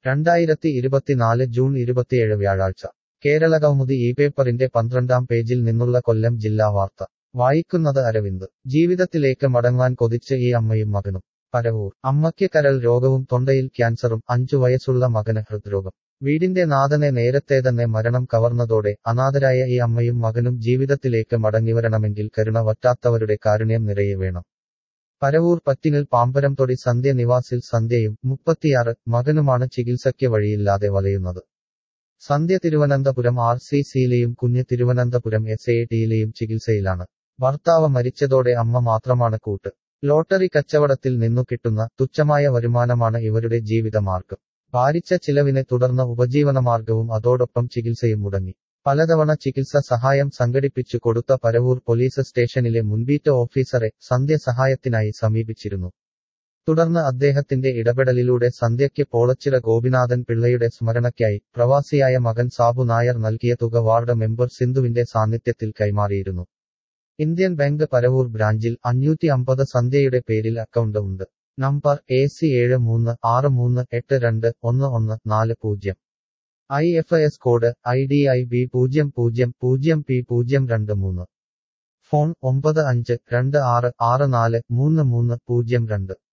രണ്ടായിരത്തി ഇരുപത്തിനാല് ജൂൺ ഇരുപത്തിയേഴ് വ്യാഴാഴ്ച കേരളകൗമുദി ഈ പേപ്പറിന്റെ പന്ത്രണ്ടാം പേജിൽ നിന്നുള്ള കൊല്ലം ജില്ലാ വാർത്ത വായിക്കുന്നത് അരവിന്ദ് ജീവിതത്തിലേക്ക് മടങ്ങാൻ കൊതിച്ച് ഈ അമ്മയും മകനും പരവൂർ അമ്മയ്ക്ക് കരൾ രോഗവും തൊണ്ടയിൽ ക്യാൻസറും അഞ്ചു വയസ്സുള്ള മകന് ഹൃദ്രോഗം വീടിന്റെ നാഥനെ നേരത്തെ തന്നെ മരണം കവർന്നതോടെ അനാഥരായ ഈ അമ്മയും മകനും ജീവിതത്തിലേക്ക് മടങ്ങിവരണമെങ്കിൽ കരുണ വറ്റാത്തവരുടെ കാരുണ്യം നിറയെ വേണം പരവൂർ പറ്റിനിൽ പാമ്പരം തൊടി സന്ധ്യ നിവാസിൽ സന്ധ്യയും മുപ്പത്തിയാറ് മകനുമാണ് ചികിത്സയ്ക്ക് വഴിയില്ലാതെ വലയുന്നത് സന്ധ്യ തിരുവനന്തപുരം ആർ സി സിയിലെയും കുഞ്ഞ് തിരുവനന്തപുരം എസ് എ ടിയിലെയും ചികിത്സയിലാണ് ഭർത്താവ് മരിച്ചതോടെ അമ്മ മാത്രമാണ് കൂട്ട് ലോട്ടറി കച്ചവടത്തിൽ നിന്നു കിട്ടുന്ന തുച്ഛമായ വരുമാനമാണ് ഇവരുടെ ജീവിതമാർഗം ഭാരിച്ച ചിലവിനെ തുടർന്ന് ഉപജീവനമാർഗവും അതോടൊപ്പം ചികിത്സയും മുടങ്ങി പലതവണ ചികിത്സ സഹായം സംഘടിപ്പിച്ചു കൊടുത്ത പരവൂർ പോലീസ് സ്റ്റേഷനിലെ മുൻപീറ്റ ഓഫീസറെ സന്ധ്യ സഹായത്തിനായി സമീപിച്ചിരുന്നു തുടർന്ന് അദ്ദേഹത്തിന്റെ ഇടപെടലിലൂടെ സന്ധ്യയ്ക്ക് പോളച്ചിറ ഗോപിനാഥൻ പിള്ളയുടെ സ്മരണയ്ക്കായി പ്രവാസിയായ മകൻ സാബു നായർ നൽകിയ തുക വാർഡ് മെമ്പർ സിന്ധുവിന്റെ സാന്നിധ്യത്തിൽ കൈമാറിയിരുന്നു ഇന്ത്യൻ ബാങ്ക് പരവൂർ ബ്രാഞ്ചിൽ അഞ്ഞൂറ്റി അമ്പത് സന്ധ്യയുടെ പേരിൽ അക്കൗണ്ട് ഉണ്ട് നമ്പർ എ സി ഏഴ് മൂന്ന് ആറ് മൂന്ന് എട്ട് രണ്ട് ഒന്ന് ഒന്ന് നാല് പൂജ്യം I F S code I D I B പൂജ്യം പൂജ്യം പൂജ്യം പി പൂജ്യം രണ്ട് മൂന്ന് ഫോൺ ഒമ്പത് അഞ്ച് രണ്ട് ആറ് ആറ് നാല് മൂന്ന് മൂന്ന് പൂജ്യം രണ്ട്